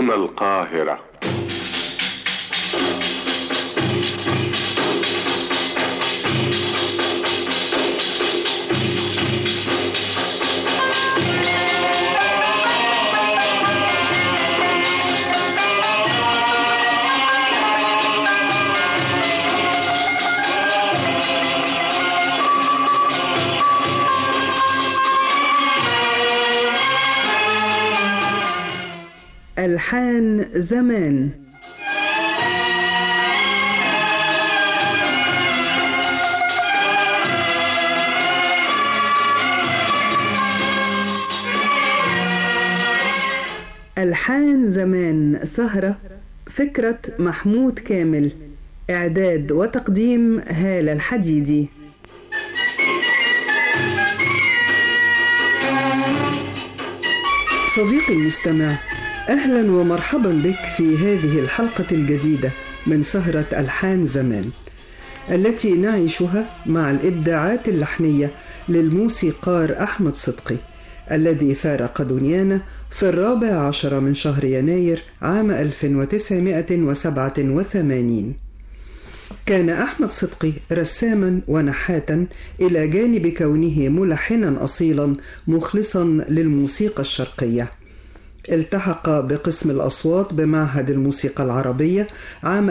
هنا القاهرة ألحان زمان ألحان زمان سهرة فكرة محمود كامل إعداد وتقديم هالة الحديدي صديقي المستمع اهلا ومرحبا بك في هذه الحلقه الجديده من سهره الحان زمان التي نعيشها مع الابداعات اللحنيه للموسيقار احمد صدقي الذي فارق دنيانا في الرابع عشر من شهر يناير عام 1987 كان أحمد صدقي رساما ونحاتا إلى جانب كونه ملحنا أصيلا مخلصا للموسيقى الشرقية التحق بقسم الأصوات بمعهد الموسيقى العربية عام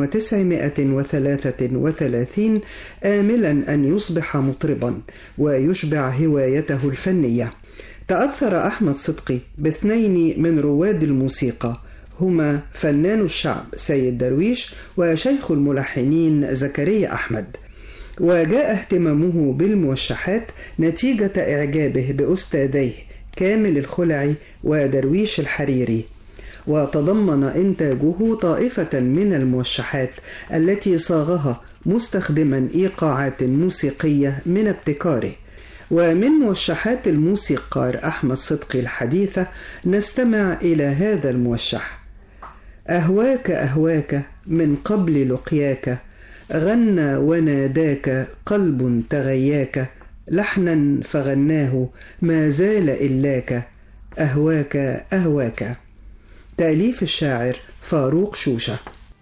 1933 آملا أن يصبح مطربا ويشبع هوايته الفنية تأثر أحمد صدقي باثنين من رواد الموسيقى هما فنان الشعب سيد درويش وشيخ الملحنين زكريا أحمد وجاء اهتمامه بالموشحات نتيجة إعجابه بأستاذيه كامل الخلعي ودرويش الحريري وتضمن إنتاجه طائفة من الموشحات التي صاغها مستخدما إيقاعات موسيقية من ابتكاره ومن موشحات الموسيقار أحمد صدقي الحديثة نستمع إلى هذا الموشح أهواك أهواك من قبل لقياك غنى وناداك قلب تغياك لحنا فغناه ما زال إلاك أهواك أهواك تأليف الشاعر فاروق شوشة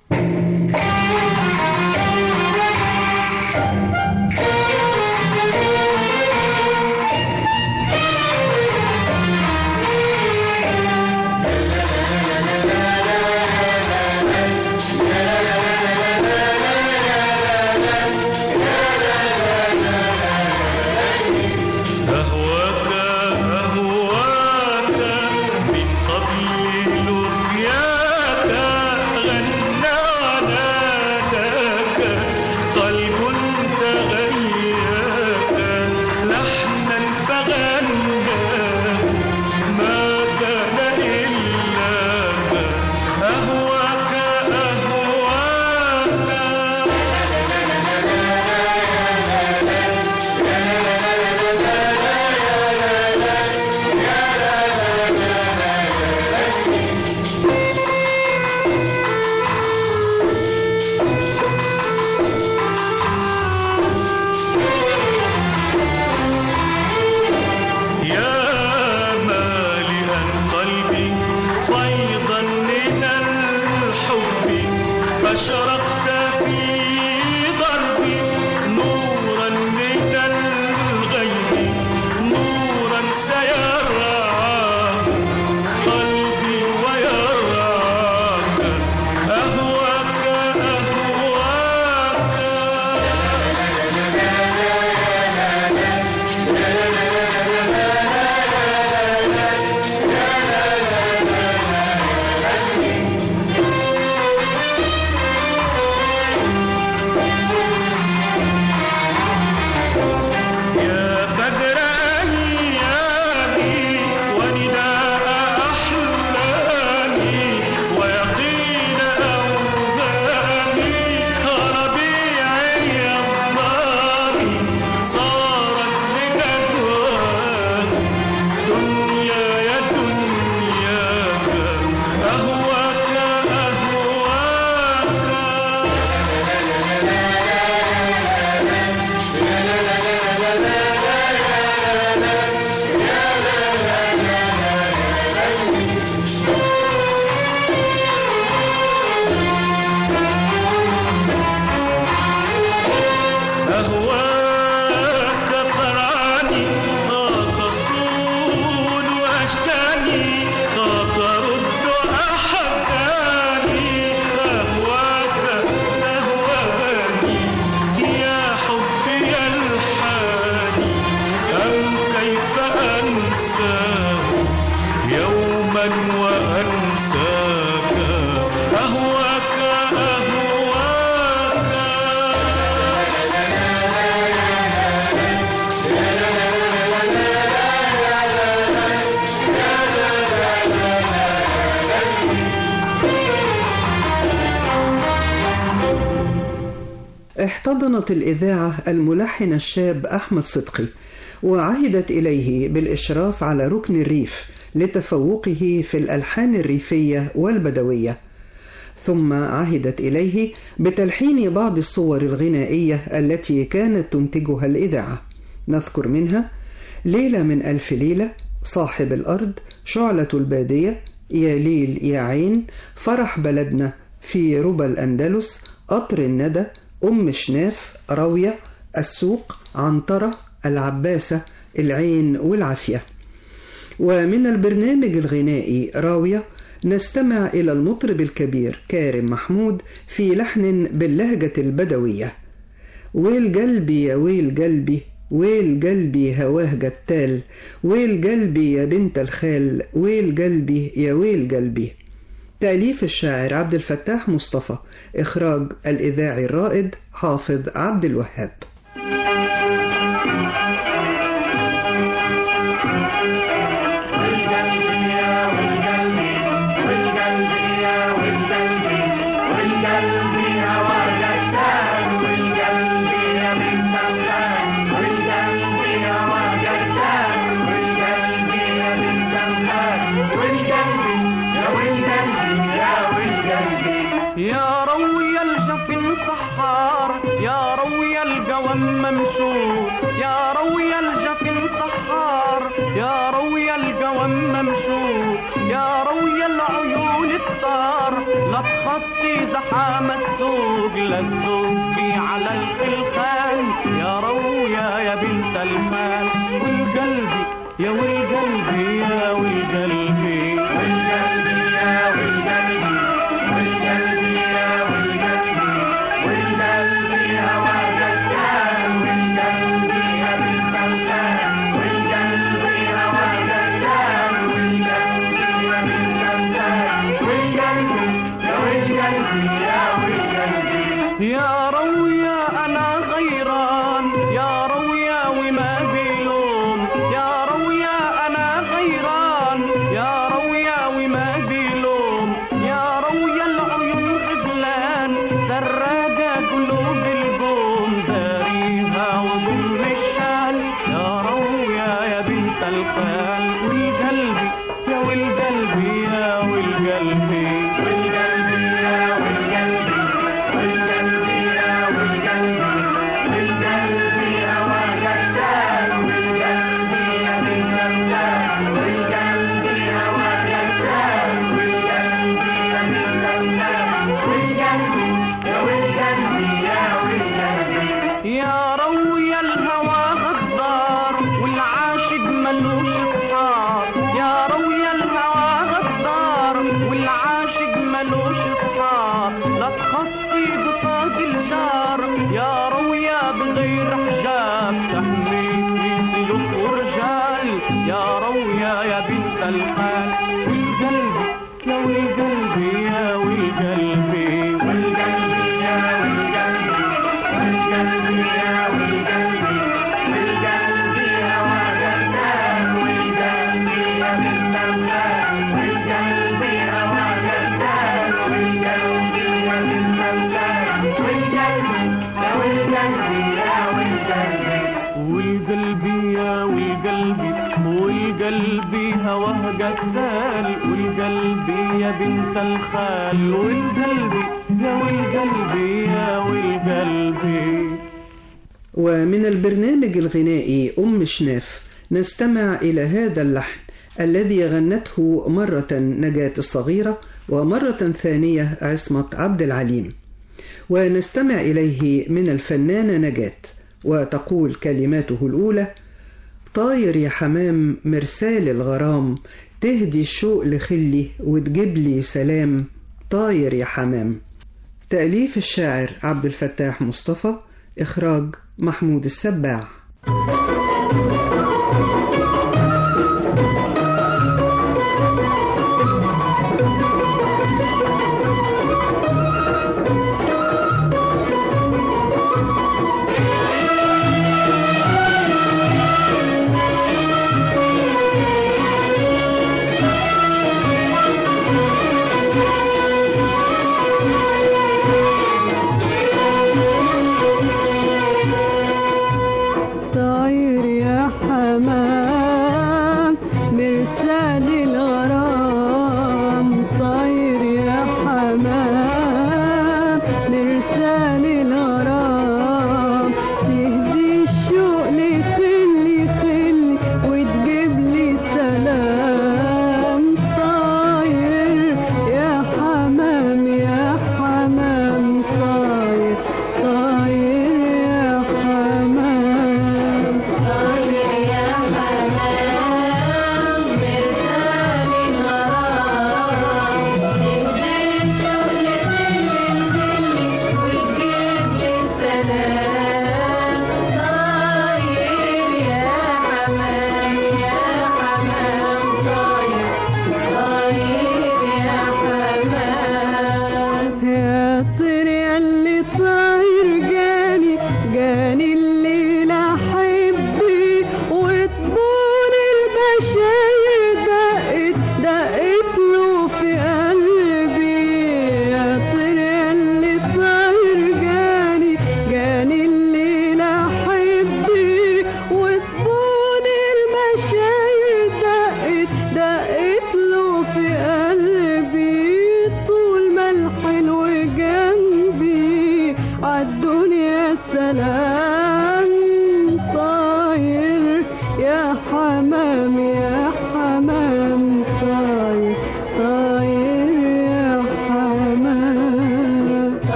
أهواك أهواك من قبل لقياك غنى وناداك قلب تغياك لحنا فغناه ما كان إلاك أهواك أهواك يا مالئا قلبي فيضا من الحب أشرقت في دربي نورا من الغيب نورا سيرعاه قلبي ويرعاك أهواك أهواك واحتضنت الإذاعة الملحن الشاب أحمد صدقي وعهدت إليه بالإشراف على ركن الريف لتفوقه في الألحان الريفية والبدوية ثم عهدت إليه بتلحين بعض الصور الغنائية التي كانت تنتجها الإذاعة نذكر منها ليلة من ألف ليلة صاحب الأرض شعلة البادية يا ليل يا عين فرح بلدنا في ربى الأندلس قطر الندى أم شناف راوية السوق عنترة العباسة العين والعافية ومن البرنامج الغنائي راوية نستمع إلى المطرب الكبير كارم محمود في لحن باللهجة البدوية ويل قلبي يا ويل قلبي ويل قلبي هواه جتال ويل قلبي يا بنت الخال ويل قلبي يا ويل قلبي تأليف الشاعر عبد الفتاح مصطفى إخراج الإذاعي الرائد حافظ عبد الوهاب يا روي الجفن سحار يا روي القوم ممشوق يا روي الجفن سحار يا روي القوم ممشوق يا روي العيون الثار لا تخطي زحام السوق لا تزوقي على الخلخال يا رويا يا بنت الخال والقلبي يا والقلبي يا والقلبي والقلبي يا والقلبي والقلبي يا والقلبي والقلبي هوى جدال والقلبي يا بنت الخال والقلبي هوى جدال والقلبي يا بنت الخال والقلبي يا والقلبي يا والقلبي يا رويا انا غيران يا رويا وما بيلوم يا رويا انا غيران يا رويا وما بيلوم يا رويا العيون غزلان سراجة قلوب القوم داريها وضم الشال يا رويا يا بنت الخال والقلبي يا والقلبي يا والقلبي والقلبي يا والقلبي والقلبي يا والقلبي والقلبي يا وجدال والقلبي يا بنت الخال والقلبي يا وجدال والقلبي يا بنت الخال والقلبي يا والقلبي يا والقلبي يا روي الهوى غدار والعاشق ملوش اصحاب يا روي الهوى غدار والعاشق ملوش اصحاب لا تخطي بطاق الجار يا رويا بغير حجاب تحميكي سيوف ورجال يا رويا يا بنت الخال والقلبي يا والقلبي يا والقلبي والقلبي يا والقلبي والقلبي يا والقلبي والقلبي يا وجدان والقلبي يا بنت الخال والقلبي يا وجدان والقلبي يا بنت الخال والقلبي يا والقلبي يا والقلبي والقلبي يا والقلبي والقلبي هواه قتال والقلبي يا بنت الخال والقلبي يا والقلبي يا والقلبي ومن البرنامج الغنائي أم شناف نستمع إلى هذا اللحن الذي غنته مرة نجاة الصغيرة ومرة ثانية عصمة عبد العليم ونستمع إليه من الفنانة نجاة وتقول كلماته الأولى طاير يا حمام مرسال الغرام تهدي الشوق لخلي وتجيب لي سلام طاير يا حمام تأليف الشاعر عبد الفتاح مصطفى إخراج محمود السباع يا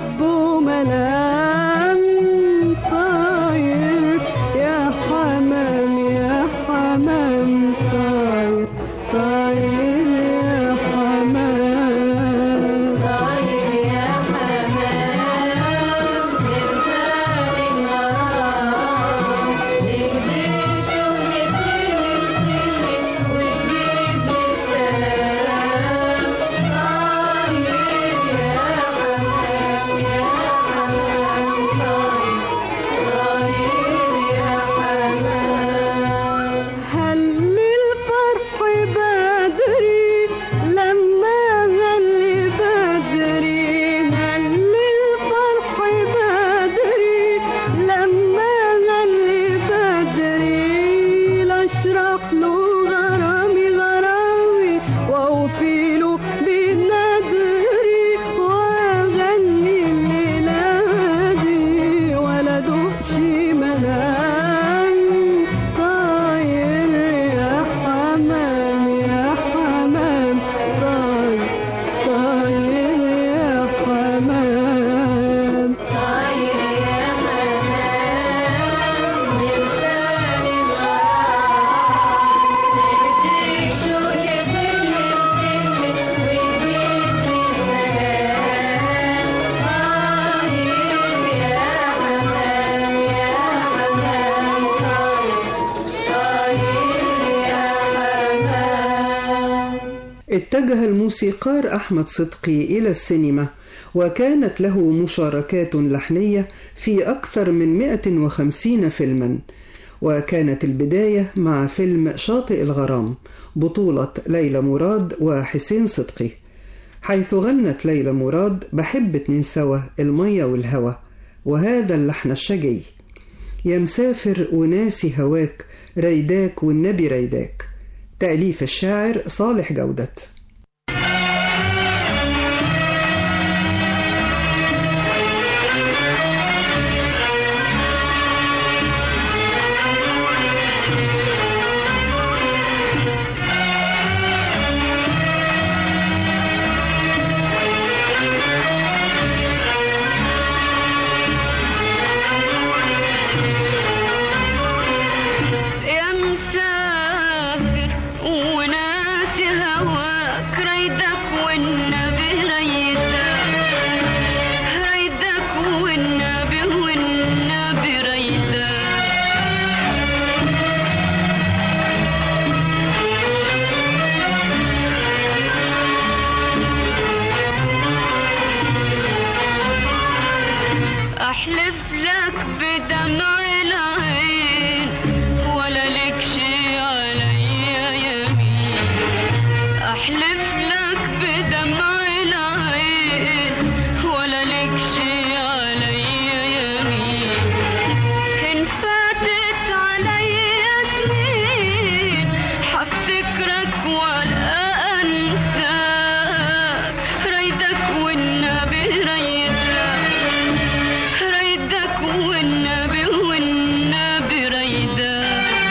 حب وملام طاير يا حمام يا حمام طاير طاير يا حمام طاير يا حمام مرسال الغرام تهديش وتهدي وتجيب السلام طاير يا حمام يا حمام طاير طاير يا حمام هل الفرح بدري لما هل بدري هل الفرح بدري لما هل بدري لاشرح له غرامي غرامي واوفي له بنادري واغني الليله دي ولا دوقش ملام طاير يا حمام يا حمام طاير طاير يا حمام طاير يا حمام مرسال الغرام تهديك شوق يهديك ويجيب السلام طاير يا حمام يا حمام طاير طاير يا حمام اتجه الموسيقار أحمد صدقي إلى السينما وكانت له مشاركات لحنية في أكثر من 150 فيلما وكانت البداية مع فيلم شاطئ الغرام بطولة ليلى مراد وحسين صدقي حيث غنت ليلى مراد بحب اتنين سوا المية والهوى وهذا اللحن الشجي يا مسافر وناسي هواك ريداك والنبي ريداك تأليف الشاعر صالح جودة يا مسافر وناسي هواك ريدك والنبي ريدك ريدك والنبي والنبي ريدك احلف لك بدمع العين ولا لك شي عليا يمين احلف لك بدمع العين ولا لك شي عليا يمين ان فاتت عليا سنين حفتكرك ولا انساك ريدك والنبي ريدك ريدك والنبي والنبي ريدك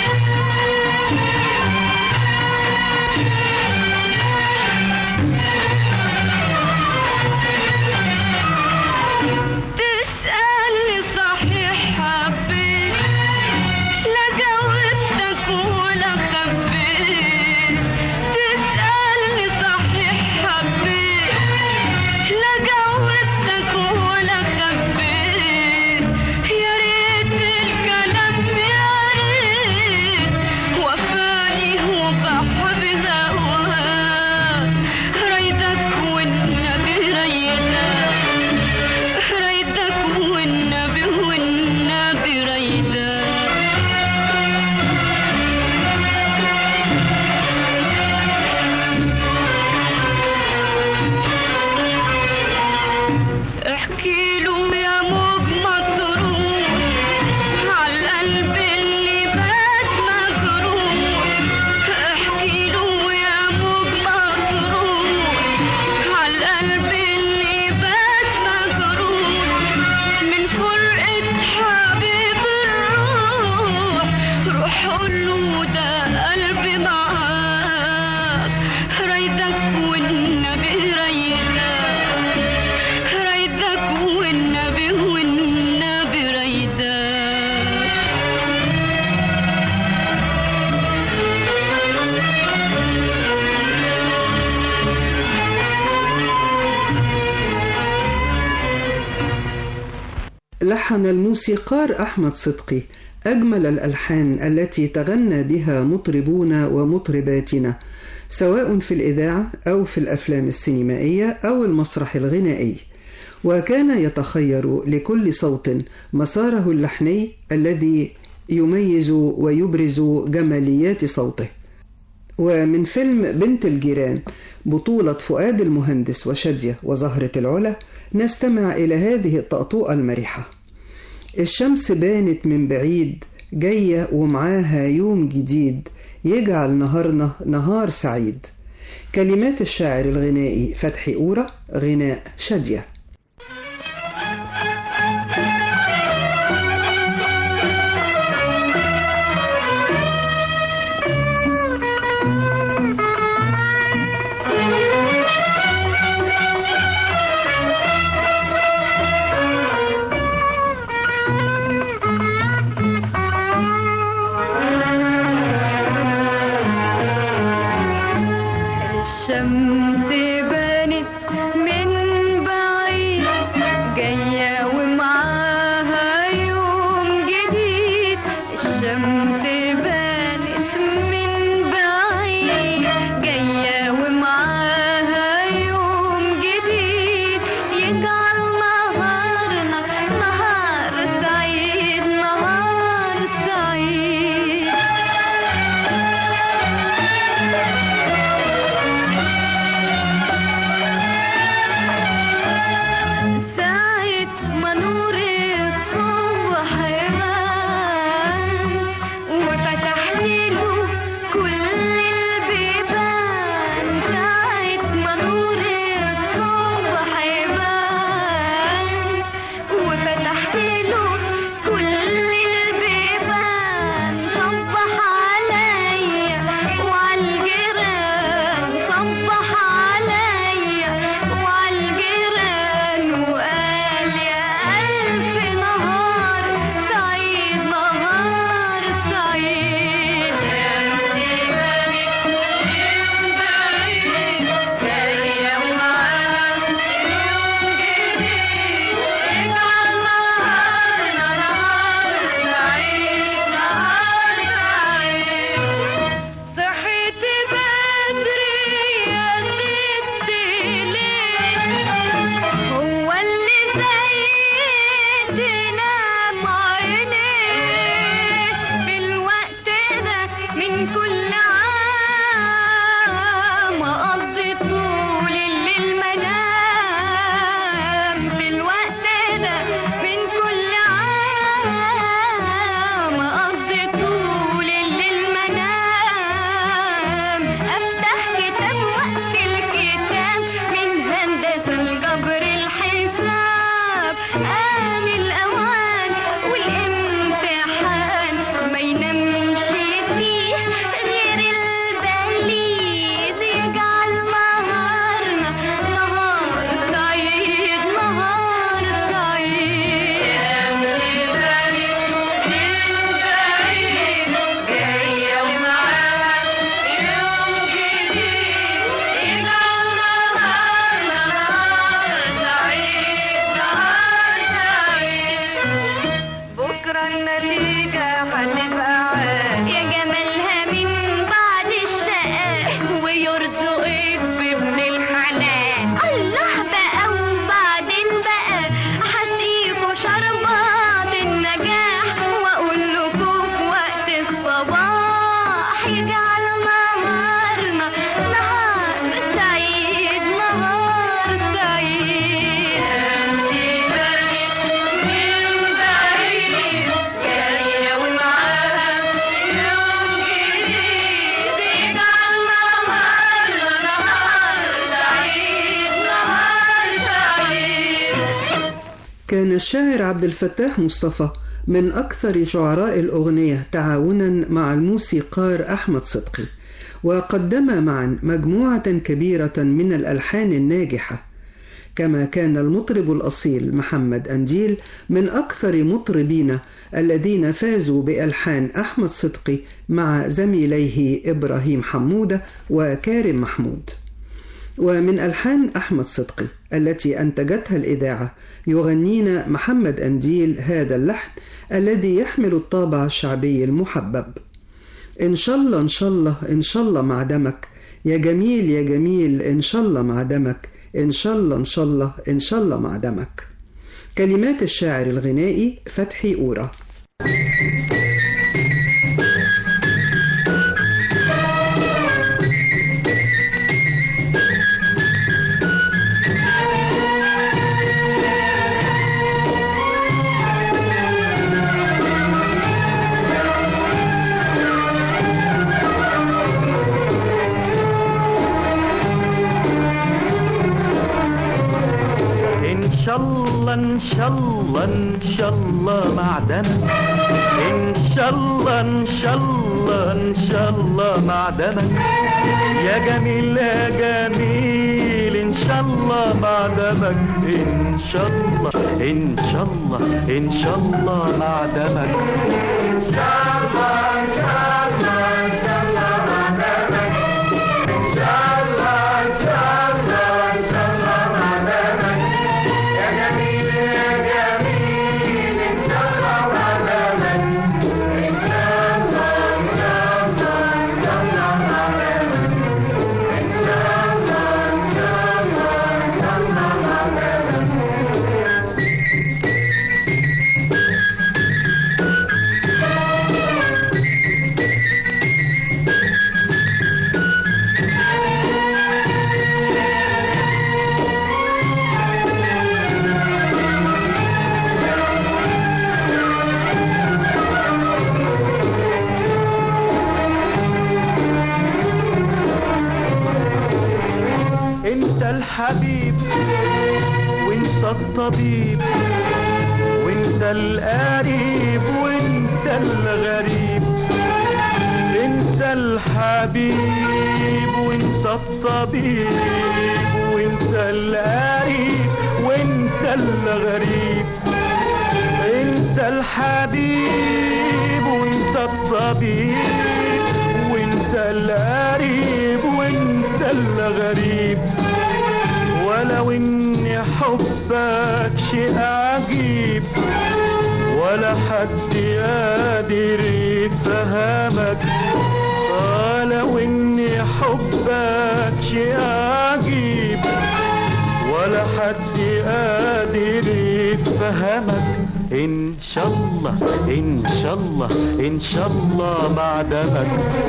تسألني صحيح حبيت لا جاوبتك ولا خبيت تسألني صحيح حبيت لا جاوبتك ولا خبيت يا ريت الكلام يا ريت وفاني وبحب هواك ريدك والنبي ريدك ريدك والنبي والنبي ريدك احكي له يا مو لحن الموسيقار أحمد صدقي أجمل الألحان التي تغنى بها مطربون ومطرباتنا سواء في الإذاعة أو في الأفلام السينمائية أو المسرح الغنائي وكان يتخير لكل صوت مساره اللحني الذي يميز ويبرز جماليات صوته ومن فيلم بنت الجيران بطولة فؤاد المهندس وشادية وزهرة العلا نستمع إلى هذه الطأطوءة المرحة الشمس بانت من بعيد جاية ومعاها يوم جديد يجعل نهارنا نهار سعيد كلمات الشاعر الغنائي فتحي أورا غناء شادية الشمس بانت من بعيد جاية ومعاها يوم جديد الشمس بانت من بعيد جاية ومعاها يوم جديد يجعل نهارنا نهار سعيد نهار سعيد ساعة ما نور الصبح بان وفتحت له كل البيبان ساعة ما نور الصبح بان وفتحت له كل البيبان صبح عليا وعالجيران صبح عليا وعالجيران وقال يا ألف نهار سعيد نهار سعيد جاية ومعاها يوم جديد يجعل نهارنا نهار سعيد نهار سعيد صحيت بدري يا ستي ليه هو اللي زيدنا عينيه في الوقت ده من كل عام أقضي طول الليل منام في الوقت ده من كل عام أقضي طول الليل منام أفتح كتاب وقت الكتاب من هندسة الجبر الحساب آن الأوان والامتحان ما ينامش فيه غير البليد يجعل نهارنا نهار سعيد نهار سعيد جاية ومعاها يوم جديد يجعل نهارنا نهار سعيد نهار سعيد بكرة النتيجة هتبقى عال يا جمالها من بعد الشقاء ويرزقك بابن الحلال الله بقى وبعدين بقى هسقيكوا شربات النجاح واقول لكم في وقت الصباح يجعل نهارنا نهار سعيد نهار سعيد من بعيد جاية ومعاها يوم جديد يجعل نهارنا نهار سعيد نهار سعيد كان الشاعر عبد الفتاح مصطفى من أكثر شعراء الأغنية تعاونا مع الموسيقار أحمد صدقي وقدما معا مجموعة كبيرة من الألحان الناجحة كما كان المطرب الأصيل محمد أنديل من أكثر مطربين الذين فازوا بألحان أحمد صدقي مع زميليه إبراهيم حمودة وكارم محمود ومن ألحان أحمد صدقي التي أنتجتها الإذاعة يغنينا محمد أنديل هذا اللحن الذي يحمل الطابع الشعبي المحبب إن شاء الله إن شاء الله إن شاء الله مع دمك يا جميل يا جميل إن شاء الله مع دمك إن شاء الله إن شاء الله إن شاء الله مع دمك كلمات الشاعر الغنائي فتحي أورا إن شاء الله إن شاء الله إن شاء الله معدنك إن شاء الله إن شاء الله إن شاء الله معدنك يا جميل يا جميل إن شاء الله معدنك إن شاء الله إن شاء الله إن شاء الله معدنك إن شاء الله إن شاء الله إن شاء الله معدنك إن شاء الله إن شاء الله إن شاء الله معدنك يا جميل يا جميل إن شاء الله معدنك إن شاء الله إن شاء الله إن شاء الله معدنك إن شاء الله إن شاء الله إن شاء الله معدنك انت الحبيب وانت الطبيب وانت القريب وانت الغريب انت الحبيب وانت الطبيب وانت القريب وانت الغريب انت الحبيب وانت الطبيب وانت القريب وانت الغريب ولو ان حبك شيء عجيب ولا حد قادر يفهمك ولو ان حبك شيء عجيب ولا حد قادر يفهمك ان شاء الله ان شاء الله ان شاء الله بعدك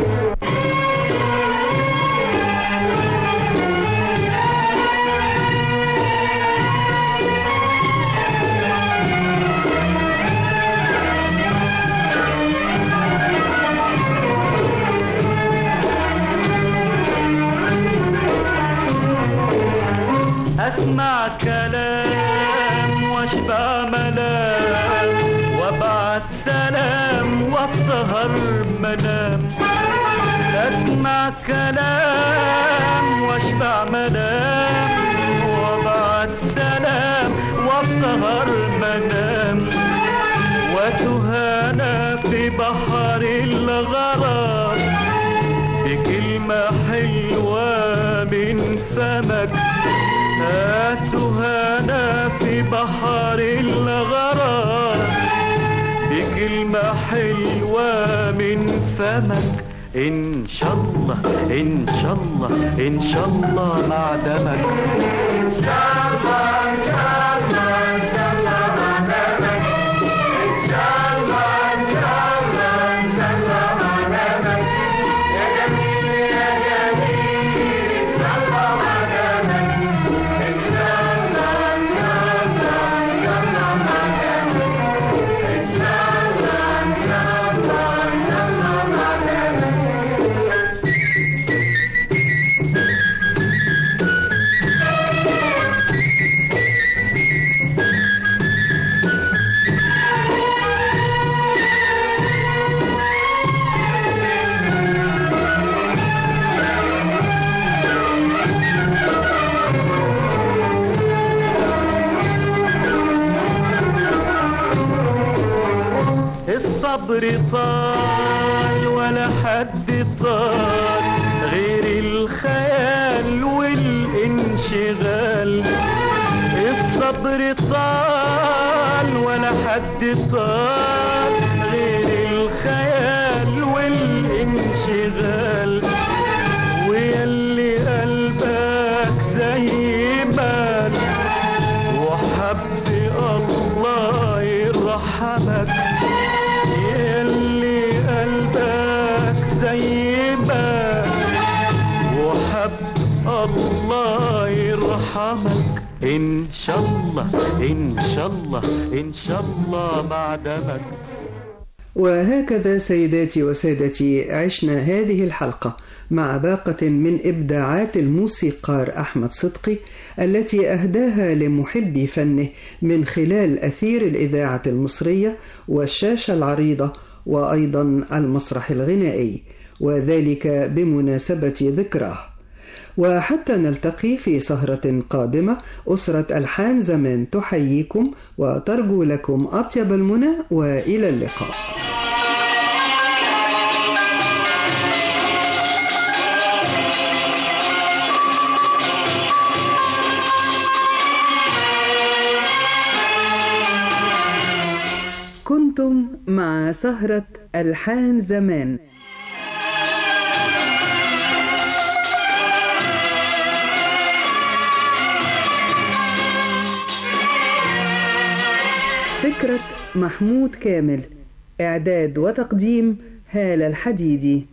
اسمع كلام واشبع ملام وابعت سلام واسهر منام اسمع كلام واشبع ملام وابعت سلام واسهر منام وتهانى في بحر الغرام بكلمة حلوة من فمك هاتهانا في بحر الغرام بكلمة حلوة من فمك إن شاء الله إن شاء الله إن شاء الله مع دمك إن شاء الله إن شاء الله إن شاء الله مع دمك إن شاء الله إن شاء الله إن شاء الله مع دمك يا جميل يا جميل إن شاء الله مع دمك إن شاء الله إن شاء الله إن شاء الله مع دمك إن شاء الله إن شاء الله إن شاء الله مع دمك الصبر طال ولا حد طال غير الخيال والانشغال صبر طال ولا حد طال غير الخيال والانشغال ويلي قلبك زي مال وحب الله يرحمك يلي قلبك زي مال وحب الله يرحمك ان شاء الله ان شاء الله ان شاء الله بعدمك وهكذا سيداتي وسادتي عشنا هذه الحلقة مع باقة من إبداعات الموسيقار أحمد صدقي التي أهداها لمحبي فنه من خلال أثير الإذاعة المصرية والشاشة العريضة وأيضا المسرح الغنائي وذلك بمناسبة ذكراه وحتى نلتقي في سهرة قادمة أسرة ألحان زمان تحييكم وترجو لكم أطيب المنى وإلى اللقاء كنتم مع سهرة ألحان زمان فكرة محمود كامل إعداد وتقديم هالة الحديدي